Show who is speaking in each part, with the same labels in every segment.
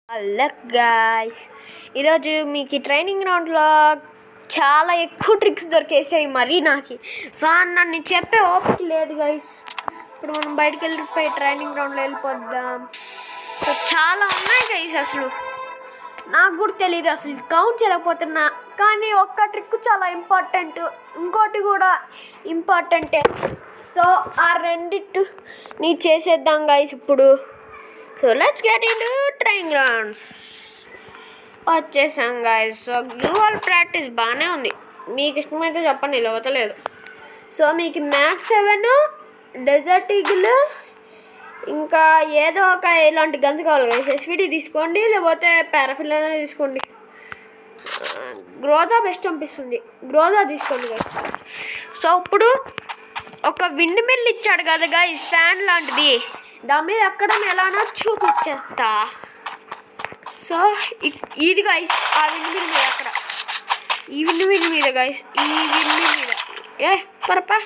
Speaker 1: Hello guys ఈరోజు మీకు ఈ ట్రైనింగ్ గ్రౌండ్లో చాలా ఎక్కువ ట్రిక్స్ దొరికేసాయి మరీ నాకు సో నన్ను చెప్పే ఓపిక లేదు గైస్ ఇప్పుడు మనం బయటకు వెళ్ళిపోయి ట్రైనింగ్ గ్రౌండ్లో వెళ్ళిపోద్దాం సో చాలా ఉన్నాయి గైస్ అసలు నాకు కూడా తెలియదు అసలు కౌంట్ చేయలేకపోతున్నా కానీ ఒక్క ట్రిక్ చాలా ఇంపార్టెంట్ ఇంకోటి కూడా ఇంపార్టెంటే సో ఆ రెండిట్టు నీ చేసేద్దాం గైస్ ఇప్పుడు so let's get in train grounds వచ్చేసాం గాయస్ సో గ్లూవల్ ప్రాక్టీస్ బాగానే ఉంది మీకు ఇష్టమైతే చెప్పండి లేవతలేదు సో మీకు మ్యాక్స్ సెవెన్ డెజర్ట్ ఈగిల్ ఇంకా ఏదో ఒక ఇలాంటి గన్స్ కావాలి కదా ఎస్విడి తీసుకోండి లేకపోతే పారాఫిల్ అయినా తీసుకోండి గ్రోజా బెస్ట్ అనిపిస్తుంది గ్రోజా తీసుకోండి కదా సో ఇప్పుడు ఒక విండ్ మిల్ ఇచ్చాడు కదా గైస్ ఫ్యాన్ లాంటిది దాని మీద ఎక్కడం ఎలానో చూపించేస్తా సో ఇ- ఇది గైస్ ఆ విండ్ మిల్ మీద అక్కడ ఈ విండ్ మిల్ మీద గైస్ ఈ విండ్ మిల్ మీద ఏ పరపా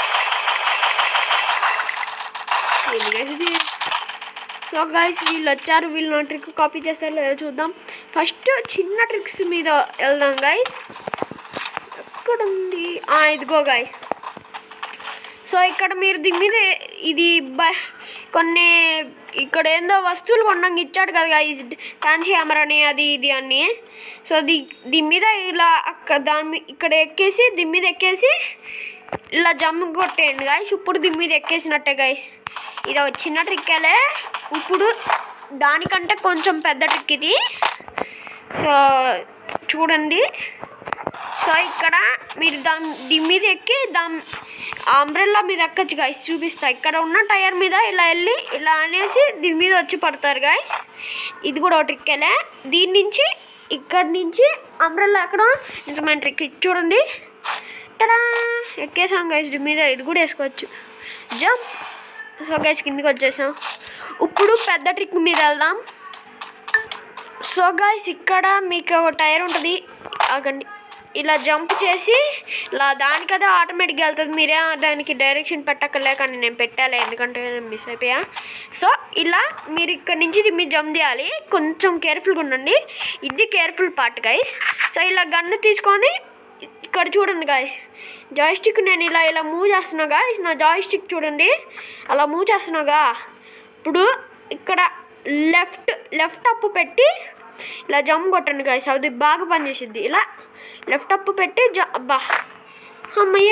Speaker 1: ఇది guys ఇది సో గైస్ వీళ్ళు వచ్చారు వీళ్ళు నా ట్రిక్ కాపీ చేస్తారో లేదో చూద్దాం ఫస్ట్ చిన్న ట్రిక్స్ మీద వెళ్దాం గైస్ ఎక్కడుంది ఆ, ఇదిగో గైస్ సో ఇక్కడ మీరు దీని మీద ఇది బ కొన్ని ఇక్కడ ఏందో వస్తువులు కొనడానికి ఇచ్చాడు కదా గైస్ ఫ్యాన్సీ హ్యామర్ అని అది ఇది అని సో దీ దీని మీద ఇలా అక్కడ దాని మీ- ఇక్కడ ఎక్కేసి దీని మీద ఎక్కేసి ఇలా జంప్ కొట్టేయండి గాయస్ ఇప్పుడు దీని మీద ఎక్కేసినట్టే గైస్ ఇది ఒక చిన్న ట్రిక్కేలే ఇప్పుడు దానికంటే కొంచెం పెద్ద ట్రిక్ ఇది సో చూడండి సో ఇక్కడ మీరు దాని దీని మీద ఎక్కి దాని అంబ్రెల్లా మీద ఎక్కచ్చు గాయస్ చూపిస్తా ఇక్కడ ఉన్న టైర్ మీద ఇలా వెళ్ళి ఇలా అనేసి దీని మీద వచ్చి పడతారు గాయస్ ఇది కూడా ఒక ట్రిక్కేలే దీని నుంచి ఇక్కడి నుంచి అంబ్రెల్లా ఎక్కడం నిజమైన ట్రిక్ ఇది చూడండి టడా ఎక్కేసాం గైస్ దీని మీద ఇది కూడా వేసుకోవచ్చు జంప్ సో గైస్ కిందికి వచ్చేసాం ఇప్పుడు పెద్ద ట్రిక్ మీద వెళ్దాం సో గాయస్ ఇక్కడ మీకు ఒక టైర్ ఉంటుంది ఆగండి ఇలా జంప్ చేసి ఇలా దానికదే ఆటోమేటిక్గా వెళ్తుంది మీరే దానికి డైరెక్షన్ పెట్టక్కర్లే కానీ నేను పెట్టాలి ఎందుకంటే నేను మిస్ అయిపోయా సో ఇలా మీరు ఇక్కడ నుంచి ఇది మీరు జంప్ చేయాలి కొంచెం కేర్ఫుల్గా ఉండండి ఇది కేర్ఫుల్ పార్ట్ గైస్ సో ఇలా గన్ను తీసుకొని ఇక్కడ చూడండి గాయస్ జాయిస్టిక్ నేను ఇలా ఇలా మూవ్ చేస్తున్నా గాయస్ నా జాయిస్టిక్ చూడండి అలా మూవ్ చేస్తున్నాగా ఇప్పుడు ఇక్కడ లెఫ్ట్ లెఫ్ట్ అప్పు పెట్టి ఇలా జంప్ కొట్టండి గాయస్ అది బాగా పనిచేసిద్ది ఇలా లెఫ్ట్ అప్పు పెట్టి జ అబ్బా అమ్మయ్య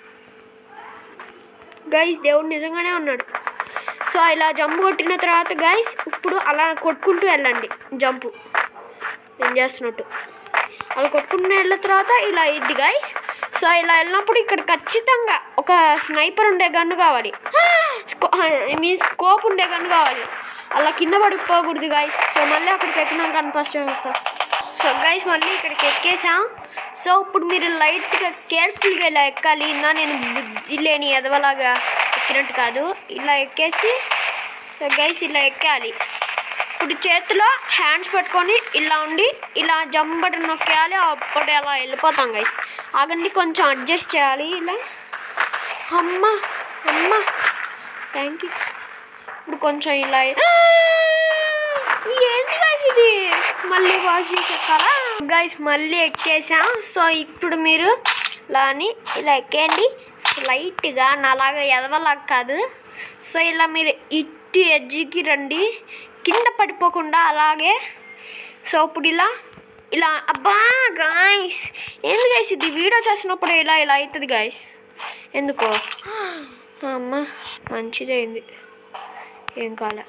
Speaker 1: గైస్ దేవుడు నిజంగానే ఉన్నాడు సో ఇలా జంప్ కొట్టిన తర్వాత గైస్ ఇప్పుడు అలా కొట్టుకుంటూ వెళ్ళండి జంపు నేను చేస్తున్నట్టు అలా కొట్టుకుంటూ వెళ్ళిన తర్వాత ఇలా అయ్యిద్ది గైస్ సో ఇలా వెళ్ళినప్పుడు ఇక్కడ ఖచ్చితంగా ఒక స్నైపర్ ఉండే గన్ను కావాలి మీన్స్ స్కోప్ ఉండే గన్ను కావాలి అలా కింద పడిపోకూడదు గైస్ సో మళ్ళీ అక్కడికి ఎక్కినాక కన్ఫస్ట్ చేస్తాం సో గైస్ మళ్ళీ ఇక్కడికి ఎక్కేసాం సో ఇప్పుడు మీరు లైట్గా కేర్ఫుల్గా ఇలా ఎక్కాలి ఇందా నేను బుద్ధి లేని ఎదవలాగా ఎక్కినట్టు కాదు ఇలా ఎక్కేసి సో గైస్ ఇలా ఎక్కాలి ఇప్పుడు చేతిలో హ్యాండ్స్ పెట్టుకొని ఇలా ఉండి ఇలా జంప్ బటన్ నొక్కేయాలి అప్పుడు అలా వెళ్ళిపోతాం గైస్ ఆగండి కొంచెం అడ్జస్ట్ చేయాలి ఇలా అమ్మ అమ్మ థ్యాంక్ యూ ఇప్పుడు కొంచెం ఇలా ఏంటి గైస్ ఇది మళ్ళీ వాష్ చేసి ఎక్కాలా గైస్ మళ్ళీ ఎక్కేసాం సో ఇప్పుడు మీరు ఇలా అని ఇలా ఎక్కేయండి స్లైట్గా నాలాగా ఎదవలాగా కాదు సో ఇలా మీరు ఇటు ఎడ్జికి రండి కింద పడిపోకుండా అలాగే సో ఇప్పుడు ఇలా ఇలా అబ్బా గాయస్ ఎందుకు గైస్ ఇది వీడియో చేసినప్పుడు ఇలా ఇలా అవుతుంది గాయస్ ఎందుకో అమ్మ మంచిదైంది ఏం కాలే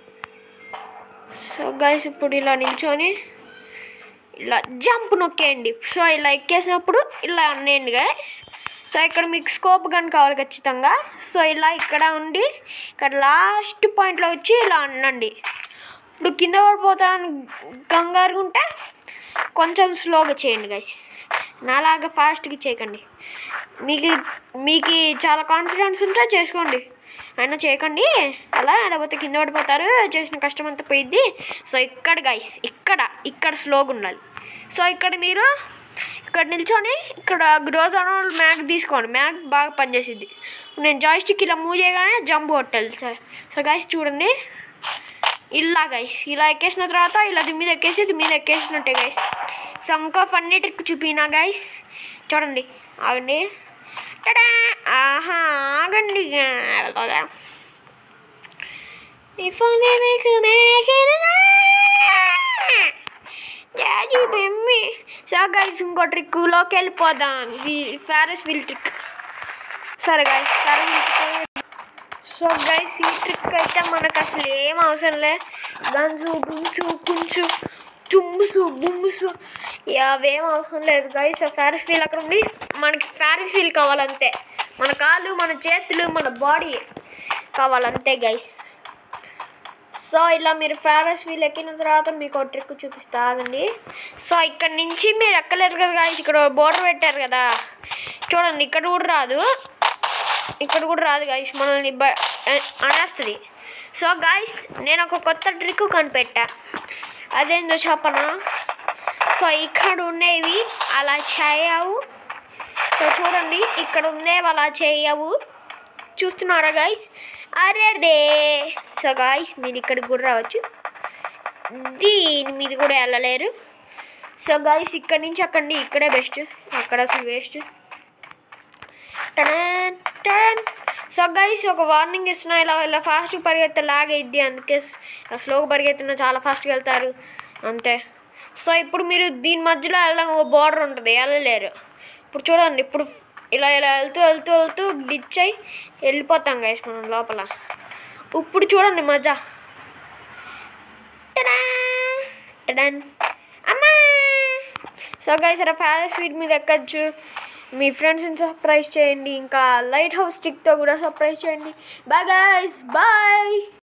Speaker 1: సో గైస్ ఇప్పుడు ఇలా నిల్చొని ఇలా జంప్ నొక్కేయండి సో ఇలా ఎక్కేసినప్పుడు ఇలా అన్నేయండి గైస్ సో ఇక్కడ మీకు స్కోప్ గన్ కావాలి ఖచ్చితంగా సో ఇలా ఇక్కడ ఉండి ఇక్కడ లాస్ట్ పాయింట్లో వచ్చి ఇలా అన్నండి ఇప్పుడు కింద పడిపోతాను కంగారుగా ఉంటే కొంచెం స్లోగా చేయండి గైస్ నాలాగా ఫాస్ట్గా చేయకండి మీకు మీకు చాలా కాన్ఫిడెన్స్ ఉంటే చేసుకోండి అయినా చేయకండి అలా లేకపోతే కింద పడిపోతారు చేసిన కష్టం అంతా పోయిద్ది సో ఇక్కడ గైస్ ఇక్కడ ఇక్కడ స్లోగా ఉండాలి సో ఇక్కడ మీరు ఇక్కడ నిల్చొని ఇక్కడ గ్రోజ్ అన్న మ్యాక్ తీసుకోండి మ్యాక్ బాగా పనిచేసిద్ది నేను జాయిస్టిక్ ఇలా మూవ్ చేయగానే జంప్ కొట్టాలి సార్ సో గైస్ చూడండి ఇలా గైస్ ఇలా ఎక్కేసిన తర్వాత ఇలా దీని మీద ఎక్కేసి దీని మీద ఎక్కేసినట్టే గైస్ సో ఇంకా ఫన్నీ ట్రిక్ చూపినా గైస్ చూడండి ఆగండి టడా! ఆహా ఆగండి If only we could make it daddy బెమ్మి సో గైస్ ఇంకో ట్రిక్లోకి వెళ్ళిపోదాం ఇది ఫారెస్ వీల్ ట్రిక్ సరే గైస్ ఫారెస్ వీల్ ట్రిక్ సో గైస్ ఈ ట్రిక్ అయితే మనకు అసలు ఏం అవసరం లే గన్సు గుంచు కుంచు చుమ్ముసు బుమ్ముసు అవేం అవసరం లేదు గైస్ ఆ ఫారెస్ వీల్ అక్కడ ఉంది మనకి ఫారెస్ వీల్ కావాలంతే మన కాళ్ళు మన చేతులు మన బాడీ కావాలంతే గైస్ సో ఇలా మీరు ఫారెస్ వీల్ ఎక్కిన తర్వాత మీకు ఒక ట్రిక్ చూపిస్తా ఆగండి సో ఇక్కడ నుంచి మీరు ఎక్కలేరు కదా guys. ఇక్కడ బోర్డర్ పెట్టారు కదా చూడండి ఇక్కడ కూడా రాదు ఇక్కడ కూడా రాదు గాయస్ మనల్ని బ- అనేస్తుంది సో గాయస్ నేను ఒక కొత్త ట్రిక్ కనిపెట్టా అదేందో చెప్పనా సో ఇక్కడ ఉండేవి అలా చేయవు సో చూడండి ఇక్కడ ఉండేవి అలా చేయవు చూస్తున్నారా గాయస్ అరే రే సో గాయస్ మీరు ఇక్కడికి కూడా రావచ్చు దీని మీద కూడా వెళ్ళలేరు సో గాయస్ ఇక్కడి నుంచి అక్కడి ఇక్కడే బెస్ట్ అక్కడ అసలు వేస్ట్ టడన్ టడన్ సో గైస్ ఒక వార్నింగ్ ఇస్తున్నా ఇలా ఇలా ఫాస్ట్ పరిగెత్తే లాగైద్ది అందుకే స్లోగా పరిగెత్తిన చాలా ఫాస్ట్గా వెళ్తారు అంతే సో ఇప్పుడు మీరు దీని మధ్యలో వెళ్ళడం ఒక బార్డర్ ఉంటుంది వెళ్ళలేరు ఇప్పుడు చూడండి ఇప్పుడు ఇలా ఇలా వెళ్తూ వెళ్తూ వెళ్తూ డిచ్ అయి వెళ్ళిపోతాం గైస్ మనం లోపల ఇప్పుడు చూడండి మజా టడా! టడన్. అమ్మా సో గైస్ అలా ప్యాలెస్ స్వీట్ మీద ఎక్కచ్చు మీ ఫ్రెండ్స్ని సర్ప్రైజ్ చేయండి ఇంకా లైట్ హౌస్ స్టిక్తో కూడా సర్ప్రైజ్ చేయండి బాయ్ గైస్ బాయ్